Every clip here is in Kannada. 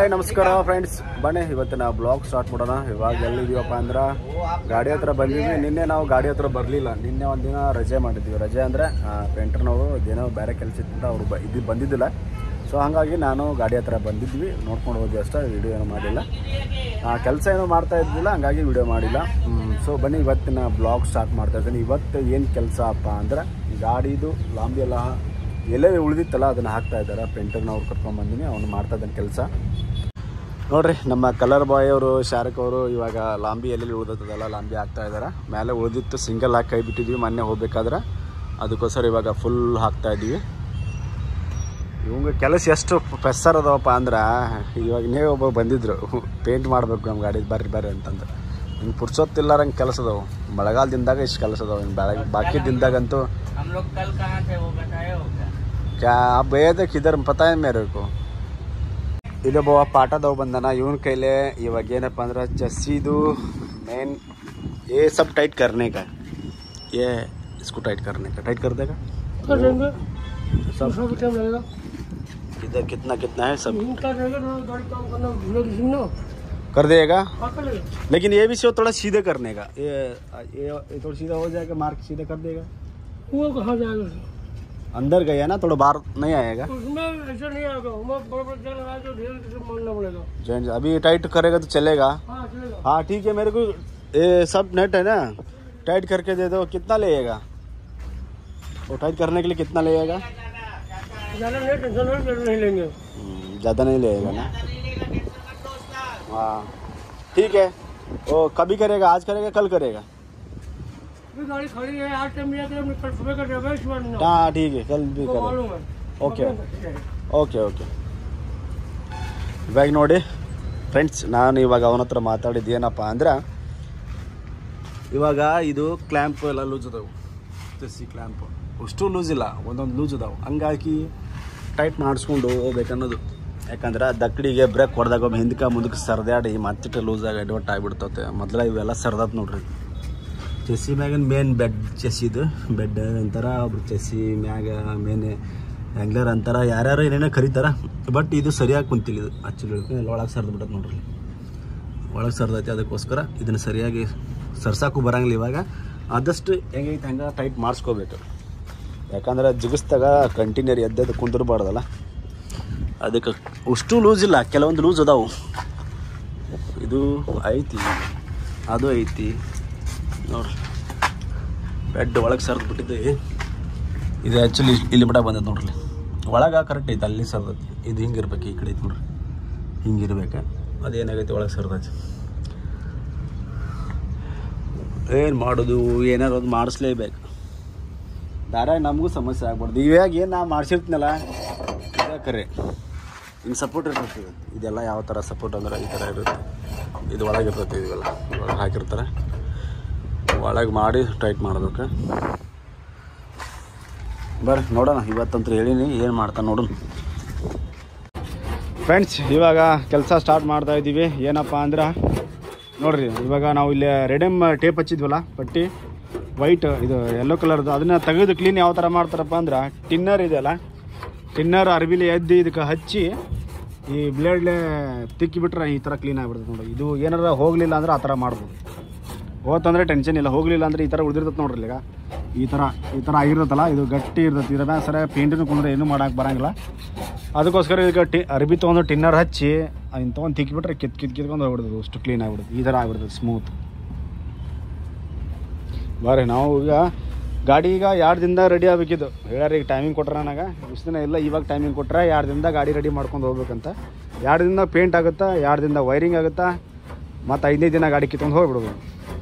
ಹಾಯ್ ನಮಸ್ಕಾರ ಫ್ರೆಂಡ್ಸ್ ಬನ್ನಿ ಇವತ್ತಿನ ಬ್ಲಾಗ್ ಸ್ಟಾರ್ಟ್ ಮಾಡೋಣ ಇವಾಗ ಎಲ್ಲಿದೀವಪ್ಪ ಅಂದ್ರೆ ಗಾಡಿ ಹತ್ರ ಬಂದಿದ್ವಿ ನಿನ್ನೆ ನಾವು ಗಾಡಿ ಹತ್ರ ಬರಲಿಲ್ಲ ನಿನ್ನೆ ಒಂದಿನ ರಜೆ ಮಾಡಿದ್ವಿ ರಜೆ ಅಂದರೆ ಪೇಂಟರ್ನವರು ಇದೇನೋ ಬೇರೆ ಕೆಲಸ ಇತ್ತು ಅವ್ರು ಬ ಇದು ಬಂದಿದ್ದಿಲ್ಲ ಸೊ ಹಾಗಾಗಿ ನಾನು ಗಾಡಿ ಹತ್ರ ಬಂದಿದ್ವಿ ನೋಡ್ಕೊಂಡು ಹೋದ್ವಿ ಅಷ್ಟೇ ವಿಡಿಯೋ ಏನು ಮಾಡಿಲ್ಲ ಕೆಲಸ ಏನೂ ಮಾಡ್ತಾ ಇದ್ದಿಲ್ಲ ಹಂಗಾಗಿ ವಿಡಿಯೋ ಮಾಡಿಲ್ಲ ಸೊ ಬನ್ನಿ ಇವತ್ತಿನ ಬ್ಲಾಗ್ ಸ್ಟಾರ್ಟ್ ಮಾಡ್ತಾ ಇದ್ದೀನಿ ಇವತ್ತು ಏನು ಕೆಲಸ ಅಪ್ಪ ಅಂದ್ರೆ ಗಾಡಿದು ಲಾಂಬಿ ಎಲ್ಲ ಎಲ್ಲೇ ಉಳಿದಿತ್ತಲ್ಲ ಅದನ್ನು ಹಾಕ್ತಾ ಇದ್ದಾರೆ ಪೇಂಟರ್ನವ್ರು ಕರ್ಕೊಂಡ್ಬಂದಿನಿ ಅವನು ಮಾಡ್ತಾ ಇದ್ದಾನೆ ಕೆಲಸ ನೋಡ್ರಿ ನಮ್ಮ ಕಲರ್ ಬಾಯ್ ಅವರು ಶಾರಕ್ ಅವರು ಇವಾಗ ಲಾಂಬಿ ಎಲ್ಲೆಲ್ಲಿ ಉಳಿದತ್ತದಲ್ಲ ಲಾಂಬಿ ಹಾಕ್ತಾ ಇದ್ದಾರೆ ಮೇಲೆ ಉಳಿದಿತ್ತು ಸಿಂಗಲ್ ಹಾಕಿ ಕೈ ಬಿಟ್ಟಿದ್ವಿ ಮೊನ್ನೆ ಹೋಗ್ಬೇಕಾದ್ರೆ ಅದಕ್ಕೋಸ್ಕರ ಇವಾಗ ಫುಲ್ ಹಾಕ್ತಾ ಇದ್ದೀವಿ ಇವಂಗೆ ಕೆಲಸ ಎಷ್ಟು ಪ್ರೆಸ್ಸರ್ ಅದಾವಪ್ಪ ಅಂದ್ರೆ ಇವಾಗ ನೀವೇ ಒಬ್ಬ ಬಂದಿದ್ರು ಪೇಂಟ್ ಮಾಡಬೇಕು ನಮ್ಮ ಗಾಡಿ ಬರ್ರಿ ಬರ್ರಿ ಅಂತಂದು ಹಿಂಗೆ ಪುರ್ಸೊತ್ತಿಲ್ಲಾರಂಗೆ ಕೆಲಸ ಅದಾವು ಮಳೆಗಾಲದಿಂದಾಗ ಇಷ್ಟು ಕೆಲಸ ಅದಾವೆ ಇನ್ನು ಬೆಳಗ್ಗೆ ಬಾಕಿ ದಿನದಾಗಂತೂ हम लोग कल कहाँ थे वो बताए हो क्या ಕ್ಯಾ ಭಯ ಕಿದರ್ ಪತಾ ಮೇರೆ ಕೋ ಇಲ್ಲೊಬ್ಬ ಪಾಠದವ್ ಬಂದನ ಇವನ ಕೈಲೇ ಇವಾಗ ಏನಪ್ಪ ಅಂದ್ರೆ ಚಸ್ಸಿದು ಮೇನ್ ये सब टाइट करने का ये इसको टाइट करने का टाइट कर देगा कर देंगे सब उसमें भी टाइम लगेगा इधर कितना कितना है सब नहीं कर देंगे तो गाड़ी काम करना भूलो किसी ना कर देगा हाँ कर लेगा लेकिन ये भी सो थोड़ा सीधे करने का ये ये, ये थोड़ा सीधा हो जाएगा मार्क सीधा कर देगा वो कहाँ जाएगा उसमें? अंदर गया ना थोड़ा बाहर नहीं आएगा उसमें ऐसा नहीं आएगा उसमें बड़ा बड़ा जगह लगा तो ढेर से मानना पड़ेगा जॉइंट अभी टाइट करेगा तो चलेगा हाँ चलेगा हाँ ठीक है मेरे को ये सब नेट है ना टाइट करके दे दो कितना लगेगा वो टाइट करने के लिए कितना लगेगा ज़्यादा नहीं टेंशन नहीं ज़्यादा नहीं लेंगे हम्म, ज़्यादा नहीं लगेगा ना हाँ ठीक है वो कभी करेगा आज करेगा कल करेगा अभी गाड़ी खड़ी है आज टाइम नहीं आते हमने कल सुबह का ड्राइवर इस बार ना हाँ ठीक है कल भी वो करेगा मालूम है ಓಕೆ ಓಕೆ ಓಕೆ ಇವಾಗ ನೋಡಿ ಫ್ರೆಂಡ್ಸ್ ನಾನು ಇವಾಗ ಅವನ ಹತ್ರ ಮಾತಾಡಿದ್ದು ಏನಪ್ಪ ಅಂದ್ರೆ ಇವಾಗ ಇದು ಕ್ಲ್ಯಾಂಪ್ ಎಲ್ಲ ಲೂಸ್ ಅದಾವು ಸಿ ಕ್ಲ್ಯಾಂಪ್ ಅಷ್ಟು ಲೂಸ್ ಇಲ್ಲ ಒಂದೊಂದು ಲೂಸ್ ಅದಾವು ಹಂಗಾಗಿ ಟೈಟ್ ಮಾಡಿಸ್ಕೊಂಡು ಹೋಗ್ಬೇಕನ್ನೋದು ಯಾಕಂದ್ರೆ ದಕ್ಕಡಿಗೆ ಬ್ರೇಕ್ ಹೊಡೆದಾಗ ಒಮ್ಮೆ ಹಿಂದಕ್ಕೆ ಮುಂದಕ್ಕೆ ಸರ್ದಾಡಿ ಮತ್ತಿಟ್ಟು ಲೂಸ್ ಆಗಿ ಅಡ್ವರ್ಟ್ ಆಗಿಬಿಡ್ತತೆ ಮೊದಲ ಇವೆಲ್ಲ ಸರ್ದತ್ ನೋಡ್ರಿ ಚೆಸ್ಸಿ ಮ್ಯಾಗನ್ ಮೇನ್ ಬೆಡ್ ಚೆಸ್ಸಿದು ಬೆಡ್ ಅಂತಾರ ಒಬ್ರು ಚೆಸ್ಸಿ ಮ್ಯಾಗ ಮೇನ್ ಹ್ಯಾಂಗ್ಲರ್ ಅಂತಾರ ಯಾರ್ಯಾರು ಏನೇನೋ ಕರೀತಾರ ಬಟ್ ಇದು ಸರಿಯಾಗಿ ಕುಂತಿಲ್ಲ ಇದು ಆ್ಯಕ್ಚುಲಿ ಎಲ್ಲ ಒಳಗೆ ಸರ್ದು ಬಿಡತ್ತೆ ನೋಡ್ರಿ ಒಳಗೆ ಸರ್ದೈತಿ ಅದಕ್ಕೋಸ್ಕರ ಇದನ್ನು ಸರಿಯಾಗಿ ಸರ್ಸಾಕು ಬರಂಗಿಲ್ಲ ಇವಾಗ ಆದಷ್ಟು ಹೆಂಗೈತೆ ಹಂಗೆ ಟೈಟ್ ಮಾಡಿಸ್ಕೋಬೇಕು ಯಾಕಂದ್ರೆ ಜಿಗಿಸ್ದಾಗ ಕಂಟಿನ್ಯೂರ್ ಎದ್ದೆದ್ದು ಕುಂದಿರ್ಬಾರ್ದಲ್ಲ ಅದಕ್ಕೆ ಅಷ್ಟು ಲೂಸ್ ಇಲ್ಲ ಕೆಲವೊಂದು ಲೂಸ್ ಅದಾವು ಇದು ಐತಿ ಅದು ಐತಿ ನೋಡ್ರಿ ಬೆಡ್ ಒಳಗೆ ಸರ್ದು ಬಿಟ್ಟಿದ್ದೆ ಇದು ಆ್ಯಕ್ಚುಲಿ ಇಲ್ಲಿ ಬಿಡ ಬಂದದ್ದು ನೋಡ್ರಿ ಒಳಗೆ ಕರೆಕ್ಟ್ ಐತೆ ಅಲ್ಲಿ ಸರ್ದೈತಿ ಇದು ಹಿಂಗೆ ಇರ್ಬೇಕು ಈ ಕಡೆ ಐತೆ ನೋಡ್ರಿ ಹಿಂಗೆ ಇರ್ಬೇಕು ಅದೇನಾಗೈತೆ ಒಳಗೆ ಸರ್ದೈತಿ ಏನು ಮಾಡೋದು ಏನಾರು ಒಂದು ಮಾಡಿಸ್ಲೇಬೇಕು ದಾರ ನಮಗೂ ಸಮಸ್ಯೆ ಆಗ್ಬಾರ್ದು ಇವಾಗ ಏನು ನಾ ಮಾಡಿಸಿರ್ತೀನಲ್ಲ ಇದೇ ಕರೆ ಹಿಂಗೆ ಸಪೋರ್ಟ್ ಇರ್ತೈತಿ ಇದು. ಇದೆಲ್ಲ ಯಾವ ಥರ ಸಪೋರ್ಟ್ ಅಂದ್ರೆ ಈ ಥರ ಇರುತ್ತೆ ಇದು ಒಳಗೆ ಇರ್ತೈತಿ ಇವೆಲ್ಲ ಒಳಗೆ ಹಾಕಿರ್ತಾರೆ ಒಳಗೆ ಮಾಡಿ ಟೈಟ್ ಮಾಡ್ಬೇಕು ಬರ್ರಿ ನೋಡೋಣ ಇವತ್ತಂತೂ ಹೇಳಿನಿ ಏನು ಮಾಡ್ತಾನೆ ನೋಡೋಣ ಫ್ರೆಂಡ್ಸ್ ಇವಾಗ ಕೆಲಸ ಸ್ಟಾರ್ಟ್ ಮಾಡ್ತಾ ಇದ್ದೀವಿ ಏನಪ್ಪ ಅಂದ್ರೆ ನೋಡ್ರಿ ಇವಾಗ ನಾವು ಇಲ್ಲಿ ರೆಡಮ್ ಟೇಪ್ ಹಚ್ಚಿದ್ವಲ್ಲ ಪಟ್ಟಿ ವೈಟ್ ಇದು ಯೆಲ್ಲೋ ಕಲರ್ದು ಅದನ್ನ ತೆಗೆದು ಕ್ಲೀನ್ ಯಾವ ಥರ ಮಾಡ್ತಾರಪ್ಪ ಅಂದ್ರೆ ಟಿನ್ನರ್ ಇದೆಯಲ್ಲ ಟಿನ್ನರ್ ಅರ್ಬಿಲಿ ಎದ್ದು ಇದಕ್ಕೆ ಹಚ್ಚಿ ಈ ಬ್ಲೇಡ್ಲೆ ತಿಕ್ಕಿಬಿಟ್ರೆ ಈ ಥರ ಕ್ಲೀನ್ ಆಗಿಬಿಡ್ತದೆ ನೋಡಿ ಇದು ಏನಾರ ಹೋಗಲಿಲ್ಲ ಅಂದ್ರೆ ಆ ಥರ ಮಾಡ್ಬೋದು ಹೋತಂದ್ರೆ ಟೆನ್ಷನ್ ಇಲ್ಲ ಹೋಗಲಿಲ್ಲ ಅಂದ್ರೆ ಈ ಥರ ಉಳಿದಿರ್ತದೆ ನೋಡ್ರಿ ಈಗ ಈ ಥರ ಈ ಥರ ಆಗಿರ್ತಲ್ಲ ಇದು ಗಟ್ಟಿ ಇರ್ತೈತಿ ಇದ್ರ ಮ್ಯಾಗ ಸರಿಯಾಗಿ ಪೇಂಟಿನ ಕುಂದ್ರೆ ಏನೂ ಮಾಡಕ್ಕೆ ಬರಂಗಿಲ್ಲ ಅದಕ್ಕೋಸ್ಕರ ಈಗ ಟಿ ಅರ್ಬಿ ತೊಗೊಂಡು ಟಿನ್ನರ್ ಹಚ್ಚಿ ಅದನ್ನ ತೊಗೊಂಡು ತಿಕ್ಕಿಬಿಟ್ರೆ ಕಿತ್ ಕಿತ್ ಕಿತ್ಕೊಂಡು ಹೋಗ್ಬಿಡ್ತದೆ ಅಷ್ಟು ಕ್ಲೀನ್ ಆಗಿಬಿಡುತ್ತೆ ಈ ಥರ ಆಗಿಬಿಡ್ತದೆ ಸ್ಮೂತ್ ಬರ್ರಿ ನಾವು ಈಗ ಗಾಡಿ ಈಗ ಎರಡು ದಿನದಾಗ ರೆಡಿ ಆಗಬೇಕಿದ್ದು ಹೇಳ್ಯಾರ ಈಗ ಟೈಮಿಂಗ್ ಕೊಟ್ರೆ ನನಗೆ ಇಷ್ಟು ದಿನ ಇಲ್ಲ ಇವಾಗ ಟೈಮಿಂಗ್ ಕೊಟ್ರೆ ಎರಡು ದಿನದಾಗ ಗಾಡಿ ರೆಡಿ ಮಾಡ್ಕೊಂಡು ಹೋಗ್ಬೇಕಂತ ಎರಡು ದಿನದಾಗ ಪೇಂಟ್ ಆಗುತ್ತಾ ಎರಡು ದಿನದಾಗ ವೈರಿಂಗ್ ಆಗುತ್ತಾ ಮತ್ತು ಐದನೇ ದಿನ ಗಾಡಿ ಕಿತ್ಕೊಂಡು ಹೋಗ್ಬಿಡ್ಬೋದು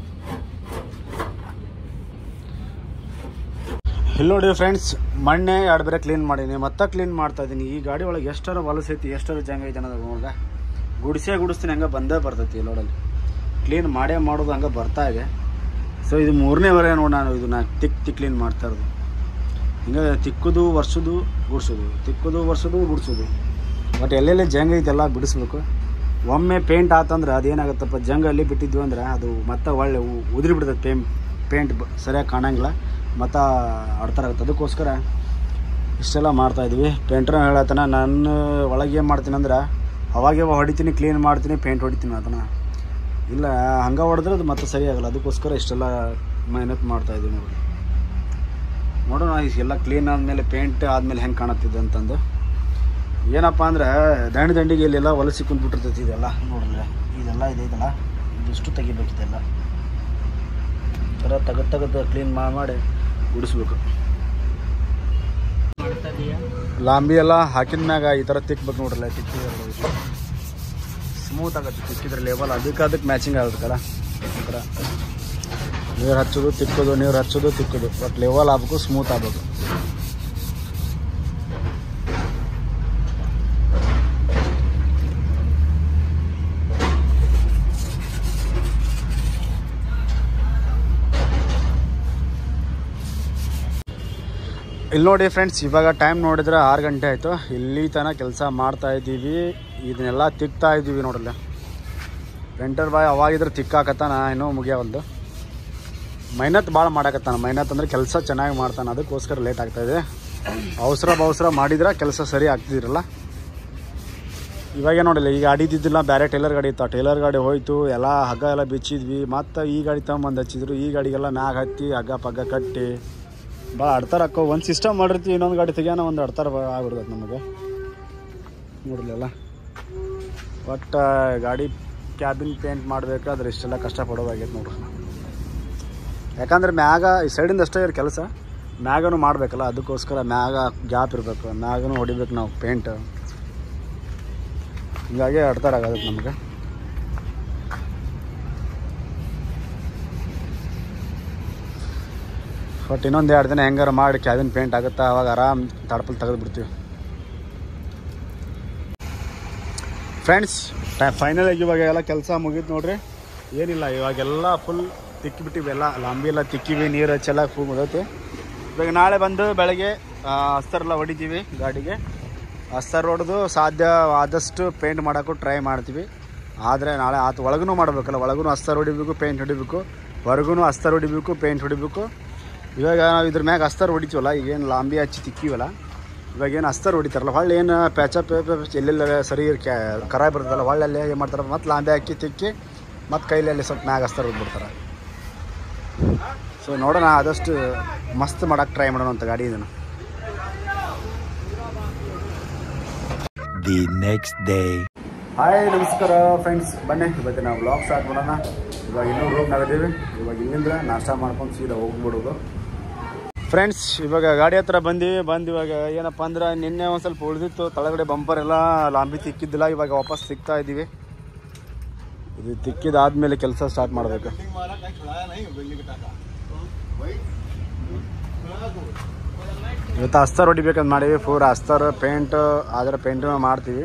ಇಲ್ಲಿ ನೋಡಿ ಫ್ರೆಂಡ್ಸ್ ಮೊನ್ನೆ ಎರಡು ಬೇರೆ ಕ್ಲೀನ್ ಮಾಡೀನಿ ಮತ್ತೆ ಕ್ಲೀನ್ ಮಾಡ್ತಾ ಇದ್ದೀನಿ ಈ ಗಾಡಿ ಒಳಗೆ ಎಷ್ಟರ ಹೊಲಸೈತಿ ಎಷ್ಟರ ಜಂಗ ಐತೆ ಅನ್ನೋದು ನೋಡ್ದೆ ಗುಡಿಸೇ ಗುಡಿಸ್ತೀನಿ ಹಂಗೆ ಬಂದೇ ಬರ್ತೈತಿ ಲೋಡಲ್ಲಿ ಕ್ಲೀನ್ ಮಾಡೇ ಮಾಡೋದು ಹಂಗೆ ಬರ್ತಾ ಇದೆ ಸೊ ಇದು ಮೂರನೇ ವರೆ ನೋಡಿ ನಾನು ಇದು ನಾ ತಿಕ್ ತಿಕ್ ಕ್ಲೀನ್ ಮಾಡ್ತಾ ಇರೋದು ಹಿಂಗೆ ತಿಕ್ಕುದು ವರ್ಷದು ಗುಡ್ಸೋದು ತಿಕ್ಕುದು ವರ್ಷದು ಗುಡ್ಸೋದು ಬಟ್ ಎಲ್ಲೆಲ್ಲಿ ಜಂಗ್ ಐತೆಲ್ಲ ಬಿಡಿಸ್ಬೇಕು ಒಮ್ಮೆ ಪೇಂಟ್ ಆತಂದ್ರೆ ಅದೇನಾಗುತ್ತಪ್ಪ ಜಂಗ್ ಅಲ್ಲಿ ಬಿಟ್ಟಿದ್ವಿ ಅಂದ್ರೆ ಅದು ಮತ್ತೆ ಒಳ್ಳೆ ಉ- ಉದುರಿ ಬಿಡ್ತದೆ ಪೇಮ್ ಪೇಂಟ್ ಬ ಸರಿಯಾಗಿ ಕಾಣಂಗಿಲ್ಲ ಮತ್ತು ಆಡ್ತಾರಾಗುತ್ತೆ ಅದಕ್ಕೋಸ್ಕರ ಇಷ್ಟೆಲ್ಲ ಮಾಡ್ತಾಯಿದ್ವಿ ಪೇಂಟ್ರ್ ಹೇಳತ್ತನ ನಾನು ಒಳಗೆ ಏನು ಮಾಡ್ತೀನಿ ಅಂದ್ರೆ ಅವಾಗೆ ಹೊಡಿತೀನಿ ಕ್ಲೀನ್ ಮಾಡ್ತೀನಿ ಪೇಂಟ್ ಹೊಡಿತೀನಿ ಅದನ್ನು ಇಲ್ಲ ಹಂಗೆ ಹೊಡೆದ್ರೆ ಅದು ಮತ್ತೆ ಸರಿ ಆಗಲ್ಲ ಅದಕ್ಕೋಸ್ಕರ ಇಷ್ಟೆಲ್ಲ ಮೆಹನತ್ ಮಾಡ್ತಾ ಇದ್ದೀವಿ ನೋಡಿ ನೋಡೋಣ ಎಲ್ಲ ಕ್ಲೀನ್ ಆದಮೇಲೆ ಪೇಂಟ್ ಆದಮೇಲೆ ಹೆಂಗೆ ಕಾಣತ್ತಿದೆ ಅಂತಂದು ಏನಪ್ಪ ಅಂದ್ರೆ ದಂಡಿ ದಂಡಿಗೆ ಇಲ್ಲೆಲ್ಲ ಹೊಲಸಿ ಕುಂತ್ಬಿಟ್ಟಿರ್ತೈತಿ ಇದೆಲ್ಲ ನೋಡ್ರಿ ಇದೆಲ್ಲ ಇದೆ ಇದೆಲ್ಲ ಇದಿಷ್ಟು ತೆಗಿಬೇಕಿದೆಲ್ಲ ಈ ಥರ ತೆಗೆದು ತೆಗೆದು ಕ್ಲೀನ್ ಮಾಡಿ ಮಾಡಿ ಗುಡಿಸ್ಬೇಕು ಮಾಡ್ತದೀಯಾ ಲಾಂಬಿ ಎಲ್ಲ ಹಾಕಿದ ಮ್ಯಾಗ ಈ ಥರ ತಿಕ್ಬೇಕು ನೋಡ್ರಲ್ಲ ತಿಕ್ಕಿದ್ರೆ ಸ್ಮೂತ್ ಆಗತ್ತೆ ತಿಕ್ಕಿದ್ರೆ ಲೇಬಲ್ ಅದಕ್ಕೆ ಅದಕ್ಕೆ ಮ್ಯಾಚಿಂಗ್ ಆಗುತ್ತಲ್ಲ ಈ ಥರ ನೀರು ಹಚ್ಚೋದು ತಿಕ್ಕೋದು ನೀರು ಹಚ್ಚೋದು ತಿಕ್ಕೋದು ಬಟ್ ಲೆವೆಲ್ ಆಗ್ಬೇಕು ಸ್ಮೂತ್ ಆಗ್ಬೇಕು ಇಲ್ಲಿ ನೋಡಿ ಫ್ರೆಂಡ್ಸ್ ಇವಾಗ ಟೈಮ್ ನೋಡಿದ್ರೆ ಆರು ಗಂಟೆ ಆಯಿತು ಇಲ್ಲಿ ತನಕ ಕೆಲಸ ಮಾಡ್ತಾ ಇದ್ದೀವಿ ಇದನ್ನೆಲ್ಲ ತಿಕ್ತಾ ಇದ್ದೀವಿ ನೋಡಲ್ಲ ಪೆಂಟರ್ ಬಾಯ್ ಅವಾಗಿದ್ರೆ ತಿಕ್ಕಾಕತ್ತಾನ ಇನ್ನೂ ಮುಗಿಯವಲ್ದು ಮೈನತ್ ಭಾಳ ಮಾಡಾಕತ್ತಾನ ಮೈನತ್ ಅಂದ್ರೆ ಕೆಲಸ ಚೆನ್ನಾಗಿ ಮಾಡ್ತಾನೆ ಅದಕ್ಕೋಸ್ಕರ ಲೇಟ್ ಆಗ್ತಾಯಿದೆ ಅವಸರ ಬವಸರ ಮಾಡಿದ್ರೆ ಕೆಲಸ ಸರಿ ಆಗ್ತಿದಿರಲ್ಲ ಇವಾಗೇ ನೋಡಿಲ್ಲ ಈಗ ಗಾಡಿ ಇದ್ದಿದ್ದಿಲ್ಲ ಬೇರೆ ಟೈಲರ್ ಗಾಡಿ ಇತ್ತು ಆ ಟೈಲರ್ ಗಾಡಿ ಹೋಯ್ತು ಎಲ್ಲ ಹಗ್ಗ ಎಲ್ಲ ಬಿಚ್ಚಿದ್ವಿ ಮತ್ತು ಈ ಗಾಡಿ ತಗೊಂಬಂದು ಹಚ್ಚಿದ್ರು ಈ ಗಾಡಿಗೆಲ್ಲ ಮ್ಯಾಗ ಹತ್ತಿ ಹಗ್ಗ ಪಗ್ಗ ಕಟ್ಟಿ ಭಾಳ ಅಡ್ತಾರ ಹಾಕೋ ಒಂದು ಸಿಸ್ಟಮ್ ಮಾಡಿರ್ತೀವಿ ಇನ್ನೊಂದು ಗಾಡಿ ತೆಗಿಯೋಣ ಒಂದು ಅಡ್ತಾರ ಆಗ್ಬಿಡ್ತೈತೆ ನಮಗೆ ನೋಡಲಿಲ್ಲ ಒಟ್ಟು ಗಾಡಿ ಕ್ಯಾಬಿನ್ ಪೇಂಟ್ ಮಾಡಬೇಕಾದ್ರೆ ಇಷ್ಟೆಲ್ಲ ಕಷ್ಟಪಡೋದಾಗೈತೆ ನೋಡ್ರಿ ಯಾಕಂದ್ರೆ ಮ್ಯಾಗ ಈ ಸೈಡಿಂದ ಅಷ್ಟೇ ಇರೋ ಕೆಲಸ ಮ್ಯಾಗನು ಮಾಡಬೇಕಲ್ಲ ಅದಕ್ಕೋಸ್ಕರ ಮ್ಯಾಗ ಗ್ಯಾಪ್ ಇರಬೇಕು ಮ್ಯಾಗನು ಹೊಡಿಬೇಕು ನಾವು ಪೇಂಟ್ ಹಿಂಗಾಗಿ ಅಡ್ತಾರ ಆಗೋದಕ್ಕೆ ನಮಗೆ ಬಟ್ ಇನ್ನೊಂದು ಎರಡು ದಿನ ಹೆಂಗಾರ ಮಾಡಿ ಕ್ಯಾಬಿನ್ ಪೇಂಟ್ ಆಗುತ್ತಾ ಅವಾಗ ಆರಾಮ್ ತಡಪಲ್ ತೆಗೆದು ಬಿಡ್ತೀವಿ ಫ್ರೆಂಡ್ಸ್ ಫೈನಲ್ ಆಗಿ ಇವಾಗ ಎಲ್ಲ ಕೆಲಸ ಮುಗೀತು ನೋಡ್ರಿ ಏನಿಲ್ಲ ಇವಾಗೆಲ್ಲ ಫುಲ್ ತಿಕ್ಕಿಬಿಟ್ಟಿವಿ ಎಲ್ಲ ಲಾಂಬಿ ಎಲ್ಲ ತಿಕ್ಕಿವಿ ನೀರು ಹಚ್ಚೆಲ್ಲ ಫುಲ್ ಮುಗೈತಿ ಇವಾಗ ನಾಳೆ ಬಂದು ಬೆಳಗ್ಗೆ ಆ, ಅಸ್ತರೆಲ್ಲ ಹೊಡಿತೀವಿ ಗಾಡಿಗೆ ಅಸ್ತರ್ ಹೊಡೆದು ಸಾಧ್ಯ ಆದಷ್ಟು ಪೇಂಟ್ ಮಾಡೋಕ್ಕೂ ಟ್ರೈ ಮಾಡ್ತೀವಿ ಆದರೆ ನಾಳೆ ಆತ ಒಳಗೂ ಮಾಡಬೇಕಲ್ಲ ಒಳಗೂ ಅಸ್ತರ್ ಹೊಡಿಬೇಕು ಪೇಂಟ್ ಹೊಡಿಬೇಕು ಹೊರಗೂ ಅಸ್ತರ್ ಹೊಡಿಬೇಕು ಪೇಂಟ್ ಹೊಡಿಬೇಕು ಇವಾಗ ನಾವು ಇದ್ರ ಮ್ಯಾಗ ಅಸ್ತರ್ ಹೊಡಿತೀವಲ್ಲ ಈಗೇನು ಲಾಂಬಿ ಹಚ್ಚಿ ತಿಕ್ಕಿವಲ್ಲ ಇವಾಗ ಏನು ಅಸ್ತರ್ ಹೊಡಿತಾರಲ್ಲ ಹೊಳ್ಳಿ ಏನು ಪ್ಯಾಚಪ್ ಎಲ್ಲೆಲ್ಲ ಸರಿ ಕ್ಯಾ ಕರ ಬರ್ತದಲ್ಲ ಹೊಳ್ಳಲ್ಲೇ ಏನು ಮಾಡ್ತಾರೆ ಮತ್ತು ಲಾಂಬಿ ಹಾಕಿ ತಿಕ್ಕಿ ಮತ್ತು ಕೈಲಲ್ಲಿ ಸ್ವಲ್ಪ ಮ್ಯಾಗ ಅಸ್ತರ್ ಹೊಡ್ಬಿಡ್ತಾರೆ ಸೊ ನೋಡೋಣ ಆದಷ್ಟು ಮಸ್ತ್ ಮಾಡಕ್ಕೆ ಟ್ರೈ ಮಾಡೋಣ ಅಂತ ಗಾಡಿ ಇದನ್ನು The next day. ಹಾಯ್ ನಮಸ್ಕಾರ ಫ್ರೆಂಡ್ಸ್ ಬನ್ನಿ ಇವತ್ತು ನಾವು ಬ್ಲಾಗ್ ಸ್ಟಾರ್ಟ್ ಮಾಡೋಣ ಇವಾಗ ಇನ್ನೂ ರೂಮ್ ನಾವಿದ್ದೀವಿ ಇವಾಗ ಇಲ್ಲಿಂದ ನಾಷ್ಟ ಮಾಡ್ಕೊಂಡು ಸೀದಾ ಹೋಗ್ಬಿಡೋದು ಫ್ರೆಂಡ್ಸ್ ಇವಾಗ ಗಾಡಿ ಹತ್ರ ಬಂದೀವಿ ಬಂದು ಇವಾಗ ಏನಪ್ಪ ಅಂದ್ರೆ ನಿನ್ನೆ ಒಂದು ಸ್ವಲ್ಪ ಉಳಿದಿತ್ತು ತಳಗಡೆ ಬಂಪರ್ ಎಲ್ಲ ಲಾಂಬಿ ತಿಕ್ಕಿದ್ದಿಲ್ಲ ಇವಾಗ ವಾಪಸ್ ತಿಕ್ತಾ ಇದ್ದೀವಿ ಇದು ತಿಕ್ಕಿದಾದ್ಮೇಲೆ ಕೆಲಸ ಸ್ಟಾರ್ಟ್ ಮಾಡಬೇಕು ಇವತ್ತು ಅಸ್ತರ್ ಹೊಡಿಬೇಕಂತ ಮಾಡೀವಿ ಪೂರ ಅಸ್ತರ್ ಪೇಂಟ್ ಆದರೆ ಪೇಂಟು ಮಾಡ್ತೀವಿ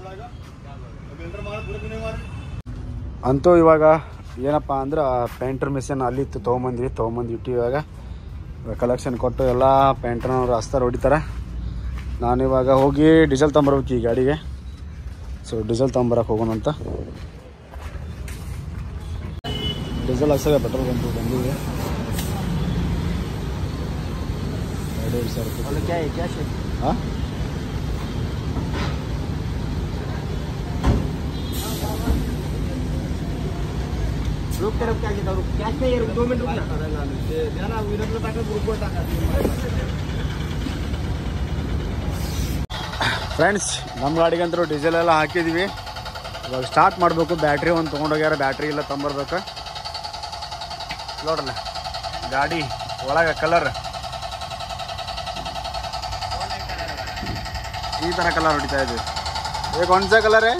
ಅಂತೂ ಇವಾಗ ಏನಪ್ಪ ಅಂದ್ರೆ ಪೇಂಟರ್ ಮಿಷನ್ ಅಲ್ಲಿ ಇತ್ತು ತೊಗೊಂಬಂದ್ವಿ ತೊಗೊಂಬಂದು ಇಟ್ಟು ಇವಾಗ ಕಲೆಕ್ಷನ್ ಕೊಟ್ಟು ಎಲ್ಲ ಪೇಂಟರ್ನವ್ರು ಅಸ್ತರ್ ಹೊಡಿತಾರೆ ನಾನು ಇವಾಗ ಹೋಗಿ ಡೀಸೆಲ್ ತೊಗೊಂಬರ್ಬೇಕು ಈ ಗಾಡಿಗೆ ಸೊ ಡೀಸೆಲ್ ತೊಗೊಂಬರಕ್ಕೆ ಹೋಗೋಣ ಅಂತ ಡೀಸೆಲ್ ಹಾಕ್ಸಾಗ ಪೆಟ್ರೋಲ್ ಬಂದು ಬಂದಿದೆ ಎರಡೂವರೆ ಸಾವಿರ ರೂಪಾಯಿ ಹಾಂ ಫ್ರೆಂಡ್ಸ್ ನಮ್ಮ ಗಾಡಿಗಂತೂ ಡೀಸೆಲ್ ಎಲ್ಲ ಹಾಕಿದ್ವಿ ಇವಾಗ ಸ್ಟಾರ್ಟ್ ಮಾಡಬೇಕು ಬ್ಯಾಟ್ರಿ ಒಂದು ತೊಗೊಂಡೋಗ್ಯಾರ ಬ್ಯಾಟ್ರಿ ಎಲ್ಲ ತೊಗೊಂಬರ್ಬೇಕು ನೋಡ್ರಲ್ಲ ಗಾಡಿ ಒಳಗೆ ಕಲರ್ ಈ ಥರ ಕಲರ್ ಹೊಡಿತಾ ಇದ್ವಿ ये कौन सा कलर है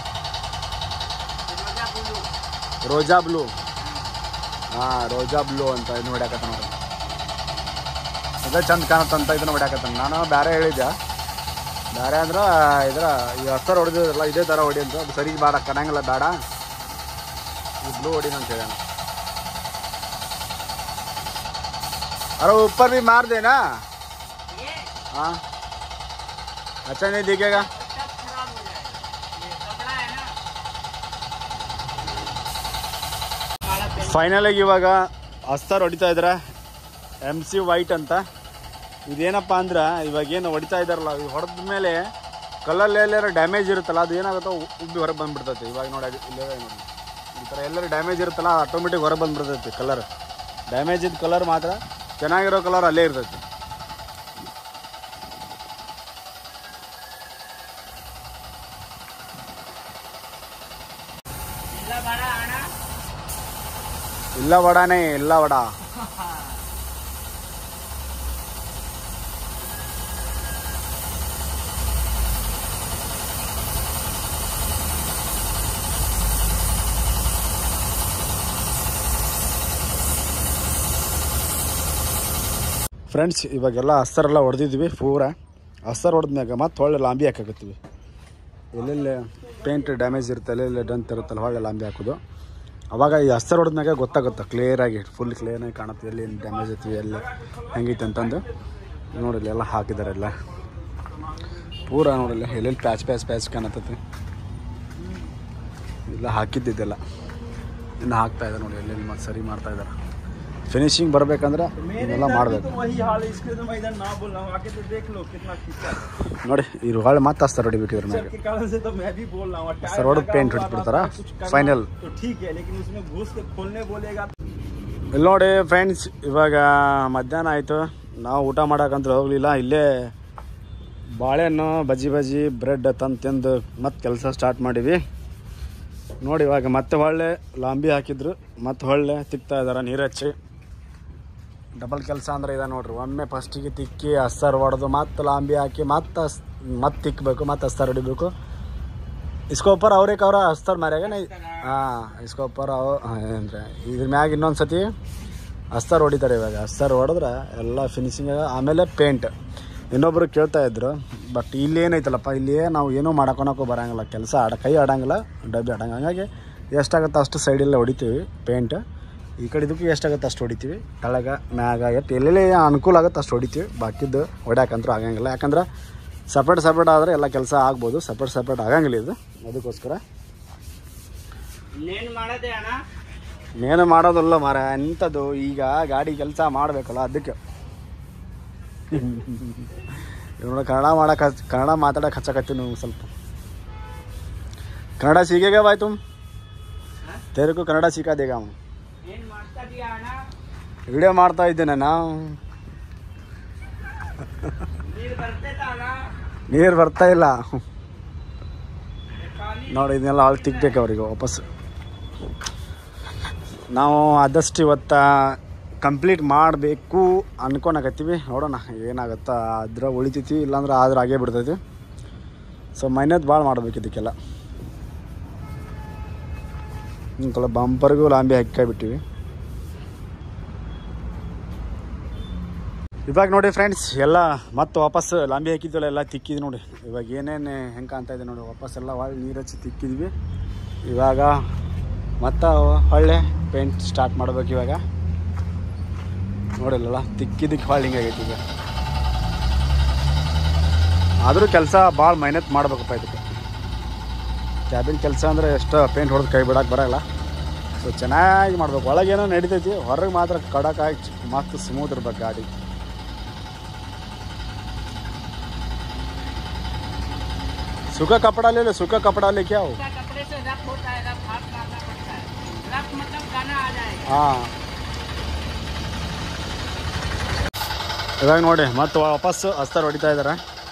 ರೋಜಾ ಬ್ಲೂ ಹಾಂ ರೋಜಾ ಬ್ಲೂ ಅಂತ ಇದನ್ನ ಹೊಡ್ಯಾಕತ್ತ ನೋಡ್ರಿ ಅದೇ ಚಂದ ಕಾಣತ್ತಂತ ಇದನ್ನ ಹೊಡ್ಯಾಕತ್ತಾನ ನಾನು ಬೇರೆ ಹೇಳಿದ್ದೆ ಬೇರೆ ಅಂದ್ರೆ ಇದ್ರ ಈ ಹಸ್ತರ ಹೊಡೆದಿದ್ರಲ್ಲ ಇದೇ ಥರ ಹೊಡಿ ಅಂತ ಅದು ಸರಿ ಬೇಡ ಕಣಂಗಿಲ್ಲ ಬೇಡ ಈ ಬ್ಲೂ ಹೊಡಿನ ಅಂತ ಹೇಳ್ಯಾನ अरे ऊपर भी मार देना हाँ अच्छा नहीं दिखेगा ಫೈನಲ್ ಆಗಿ ಇವಾಗ ಅಸ್ತರ್ ಹೊಡಿತಾ ಇದ್ದಾರೆ ಎಮ್ ಸಿ ವೈಟ್ ಅಂತ ಇದೇನಪ್ಪ ಅಂದ್ರೆ ಇವಾಗ ಏನು ಹೊಡಿತಾ ಇದ್ದಾರಲ್ಲ ಹೊಡೆದ ಮೇಲೆ ಕಲ್ಲಲ್ಲಿ ಎಲ್ಲಾರು ಡ್ಯಾಮೇಜ್ ಇರುತ್ತಲ್ಲ ಅದು ಏನಾಗುತ್ತೋ ಉ- ಉಬ್ಬಿ ಹೊರಗೆ ಬಂದ್ಬಿಡ್ತೈತಿ ಇವಾಗ ನೋಡಿ ಅದು ಇಲ್ಲೇ ನೋಡಿ ಈ ಥರ ಎಲ್ಲರೂ ಡ್ಯಾಮೇಜ್ ಇರುತ್ತಲ್ಲ ಆಟೋಮೆಟಿಕ್ ಹೊರಗೆ ಬಂದ್ಬಿಡ್ತೈತಿ ಕಲರ್ ಡ್ಯಾಮೇಜ್ ಇದ್ದ ಕಲರ್ ಮಾತ್ರ ಚೆನ್ನಾಗಿರೋ ಕಲರ್ ಅಲ್ಲೇ ಇರ್ತೈತಿ ಇಲ್ಲ ಬಡ ಅಣ್ಣ ಇಲ್ಲ ವಡಾನೇ ಇಲ್ಲ ವಡ ಫ್ರೆಂಡ್ಸ್ ಇವಾಗೆಲ್ಲ ಹಸ್ತರೆಲ್ಲ ಹೊಡೆದಿದ್ವಿ ಪೂರ ಹಸ್ತರ್ ಹೊಡೆದ್ಮ್ಯಾಗ ಮತ್ತೆ ಹೊಳ್ಳೆ ಲಾಂಬಿ ಹಾಕಾಕತ್ತೀವಿ ಎಲ್ಲೆಲ್ಲಿ ಪೇಂಟ್ ಡ್ಯಾಮೇಜ್ ಇರುತ್ತೆ ಎಲ್ಲೆಲ್ಲಿ ಡಂತ್ ಇರುತ್ತಲ್ಲ ಹೊಳ್ಳೆ ಲಾಂಬಿ ಹಾಕೋದು ಅವಾಗ ಈ ಹಸ್ತರ್ ಹೊಡೆದ್ಮ್ಯಾಗ ಗೊತ್ತಾಗುತ್ತೆ ಕ್ಲಿಯರಾಗಿ ಫುಲ್ ಕ್ಲಿಯರಾಗಿ ಕಾಣುತ್ತೆ ಎಲ್ಲಿ ಡ್ಯಾಮೇಜ್ ಐತಿ ಎಲ್ಲಿ ಹೆಂಗೈತೆ ಅಂತಂದು ನೋಡಿಲ್ಲ ಎಲ್ಲ ಹಾಕಿದ್ದಾರೆ ಎಲ್ಲ ಪೂರ ನೋಡಿಲ್ಲ ಎಲ್ಲೆಲ್ಲಿ ಪ್ಯಾಚ್ ಪ್ಯಾಚ್ ಪ್ಯಾಚ್ ಕಾಣತ್ತೈತಿ ಇಲ್ಲ ಹಾಕಿದ್ದಿದ್ದೆಲ್ಲ ಇನ್ನು ಹಾಕ್ತಾ ಇದ್ದಾರೆ ನೋಡಿ ಎಲ್ಲೆಲ್ಲಿ ಮತ್ತೆ ಸರಿ ಮಾಡ್ತಾ ಇದ್ದಾರೆ ಫಿನಿಶಿಂಗ್ ಬರಬೇಕಂದ್ರೆ ಇದೆಲ್ಲ ಮಾಡಬೇಕು वही हाल है इसके लिए तो मैं इधर ना बोल रहा हूँ आके तो देख लो कितना खींचा है। ನೋಡಿ ಇವ್ರು ಹೊಳ್ಳೆ ಮತ್ತೆ ಹಸ್ತಾರ ಹೊಡಿಬೇಕು ಇದ್ರ ಮ್ಯಾಗ के कारण से तो मैं भी बोल रहा हूँ टायर सर, रोड लगा पेंट हुआ उठ था, पड़ता रहा, कुछ करना final। तो ठीक है लेकिन उसमें घुस के खोलने बोलेगा ಇಲ್ಲಿ ನೋಡಿ ಫ್ರೆಂಡ್ಸ್ ಇವಾಗ ಮಧ್ಯಾಹ್ನ ಆಯಿತು ನಾವು ಊಟ ಮಾಡೋಕ್ಕಂತ ಹೋಗಲಿಲ್ಲ ಇಲ್ಲೇ ಬಾಳೆಹಣ್ಣು ಬಜ್ಜಿ ಬಜ್ಜಿ ಬ್ರೆಡ್ ತಂದು ತಿಂದು ಮತ್ತೆ ಕೆಲಸ ಸ್ಟಾರ್ಟ್ ಮಾಡೀವಿ ನೋಡಿ ಇವಾಗ ಮತ್ತೆ ಹೊಳ್ಳೆ ಲಾಂಬಿ ಹಾಕಿದ್ರು ಮತ್ತೆ ಹೊಳ್ಳೆ ತಿಕ್ತಾ ಇದ್ದಾರೆ ನೀರು ಹಚ್ಚಿ ಡಬಲ್ ಕೆಲಸ ಅಂದ್ರೆ ಇದೆ ನೋಡ್ರಿ ಒಮ್ಮೆ ಫಸ್ಟಿಗೆ ತಿಕ್ಕಿ ಹಸ್ತಾರು ಹೊಡೆದು ಮತ್ತೆ ಲಾಂಬಿ ಹಾಕಿ ಮತ್ತೆ ಹಸ್ ಮತ್ತೆ ತಿಕ್ಕಬೇಕು ಮತ್ತೆ ಹಸ್ತಾರು ಹೊಡಿಬೇಕು इसको ऊपर और एक और अस्तर मारेगा नहीं ಹಾಂ इसको ऊपर ಅವ- ಹಾ, ಏನ್ರಿ ಇದ್ರ ಮ್ಯಾಗ ಇನ್ನೊಂದು ಸತಿ ಅಸ್ತರ್ ಹೊಡಿತಾರೆ ಇವಾಗ ಅಸ್ತರ್ ಹೊಡೆದ್ರೆ ಎಲ್ಲ ಫಿನಿಶಿಂಗ್ ಆಮೇಲೆ ಪೇಂಟ್ ಇನ್ನೊಬ್ರು ಕೇಳ್ತಾ ಇದ್ರು ಬಟ್ ಇಲ್ಲಿ ಏನೈತಲ್ಲಪ್ಪ ಇಲ್ಲಿ ನಾವು ಏನೂ ಮಾಡ್ಕೊಳಕ್ಕೂ ಬರಂಗಿಲ್ಲ ಕೆಲಸ ಆಡ ಕೈ ಆಡಂಗಿಲ್ಲ ಡಬ್ಬಿ ಆಡಂಗ ಹಂಗಾಗಿ ಎಷ್ಟಾಗುತ್ತೆ ಅಷ್ಟು ಸೈಡೆಲ್ಲ ಹೊಡಿತೀವಿ ಪೇಂಟ್ ಈ ಕಡೆ ಇದಕ್ಕೂ ಎಷ್ಟಾಗುತ್ತೆ ಅಷ್ಟು ಹೊಡಿತೀವಿ ಕೆಳಗ ಮ್ಯಾಗ ಎಟ್ಟು ಎಲ್ಲೆಲ್ಲಿ ಅನುಕೂಲ ಆಗುತ್ತೆ ಅಷ್ಟು ಹೊಡಿತೀವಿ ಬಾಕಿದ್ದು ಹೊಡ್ಯಾಕಂತೂ ಆಗಂಗಿಲ್ಲ ಯಾಕಂದ್ರೆ ಸಪ್ರೇಟ್ ಸಪ್ರೇಟ್ ಆದರೆ ಎಲ್ಲ ಕೆಲಸ ಆಗ್ಬೋದು ಸಪ್ರೇಟ್ ಸಪ್ರೇಟ್ ಆಗಂಗಿಲ್ಲ ಇದು ಅದಕ್ಕೋಸ್ಕರ ಇನ್ನೇನು ಮಾಡೋದೆ ಅಣ್ಣ ಏನು ಮಾಡೋದಲ್ಲ ಮರ ಎಂಥದ್ದು ಈಗ ಗಾಡಿ ಕೆಲಸ ಮಾಡಬೇಕಲ್ಲ ಅದಕ್ಕೆ ಇವ್ರು ಕನ್ನಡ ಮಾಡಕ್ಕೆ ಕನ್ನಡ ಮಾತಾಡಕ್ಕೆ ಹಚ್ಚಕತ್ತೀವಿ ನೀವು ಸ್ವಲ್ಪ ಕನ್ನಡ ಸೀखेगा भाई तुम तेरे को ಕನ್ನಡ ಸಿಕ್ಕಾ देगा हम ಏನ್ ಮಾಡ್ತಾ ಇದೀಯ ಅಣ್ಣ ವಿಡಿಯೋ ಮಾಡ್ತಾ ಇದ್ದೇನೆ ನಾವು ನೀರು ಬರ್ತೈತ ಅಣ್ಣ ನೀರು ಬರ್ತಾ ಇಲ್ಲ ಖಾಲಿ ನೋಡಿ ಇದನ್ನೆಲ್ಲ ಹಾಳು ತಿಕ್ಬೇಕು ಅವರಿಗೆ ವಾಪಸ್ ನಾವು ಆದಷ್ಟು ಇವತ್ತ ಕಂಪ್ಲೀಟ್ ಮಾಡಬೇಕು ಅನ್ಕೊಳಕತ್ತೀವಿ ನೋಡೋಣ ಏನಾಗುತ್ತಾ ಅದ್ರ ಉಳಿತೈತಿ ಇಲ್ಲಾಂದ್ರೆ ಆದ್ರೆ ಆಗೇ ಬಿಡ್ತೈತಿ ಸೊ ಮೈನತ್ ಭಾಳ ಮಾಡ್ಬೇಕು ಇದಕ್ಕೆಲ್ಲ ಹಿಂಗೆಲ್ಲ ಬಂಪರ್ಗೂ ಲಾಂಬಿ ಹಾಕಿಬಿಟ್ಟಿವಿ ಇವಾಗ ನೋಡಿ ಫ್ರೆಂಡ್ಸ್ ಎಲ್ಲ ಮತ್ತೆ ವಾಪಸ್ ಲಾಂಬಿ ಹಾಕಿದ್ವಲ್ಲ ಎಲ್ಲ ತಿಕ್ಕಿದ್ವಿ ನೋಡಿ ಇವಾಗ ಏನೇನು ಹೆಂಗೆ ಕಾಣ್ತಾ ಇದೆ ನೋಡಿ ವಾಪಸ್ ಎಲ್ಲ ಹೊಳ್ಳಿ ನೀರು ಹಚ್ಚಿ ತಿಕ್ಕಿದ್ವಿ ಇವಾಗ ಮತ್ತೆ ಹೊಳ್ಳೆ ಪೇಂಟ್ ಸ್ಟಾರ್ಟ್ ಮಾಡ್ಬೇಕು ಇವಾಗ ನೋಡಿಲ್ಲಲ್ಲ ತಿಕ್ಕಿದ್ದಕ್ಕೆ ಹೊಳ್ಳಿ ಹಿಂಗಾಗೈತಿ ಈಗ ಆದರೂ ಕೆಲಸ ಭಾಳ ಮೆಹನತ್ ಮಾಡ್ಬೇಕಪ್ಪ ಇದಕ್ಕೆ ಕ್ಯಾಬಿನ್ ಕೆಲಸ ಅಂದರೆ ಎಷ್ಟು ಪೇಂಟ್ ಹೊಡೆದು ಕೈ ಬಿಡಕ್ಕೆ ಬರೋಲ್ಲ ಸೊ ಚೆನ್ನಾಗಿ ಮಾಡ್ಬೇಕು ಒಳಗೇನೋ ನಡಿತೈತಿ ಹೊರಗೆ ಮಾತ್ರ ಕಡಕಾಗಿ ಮಸ್ತ್ ಸ್ಮೂತ್ ಇರ್ಬೇಕು ಗಾಡಿ सूखा कपड़ा ले लो सूखा कपड़ा लेके आओ उसका कपड़े से रफ होता है रफ हाथ मारना पड़ता है रफ मतलब गाना आ जाएगा ಹಾಂ ಇವಾಗ ನೋಡಿ ಮತ್ತೆ ವಾಪಸ್ಸು ಹಸ್ತಾರ ಹೊಡಿತಾ ಇದ್ದಾರೆ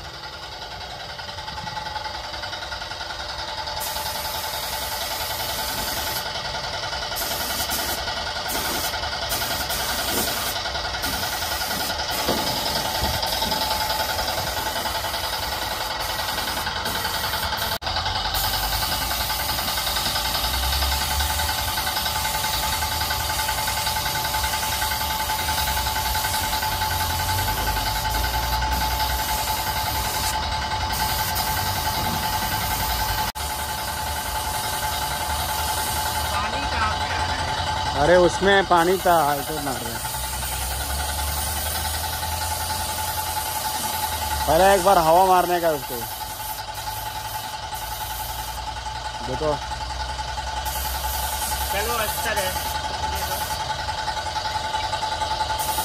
पानी कहाँ पे आ रहा है अरे उसमें पानी था इधर मार रहे हैं। पहले एक बार हवा मारने का उसको देखो चलो अच्छा है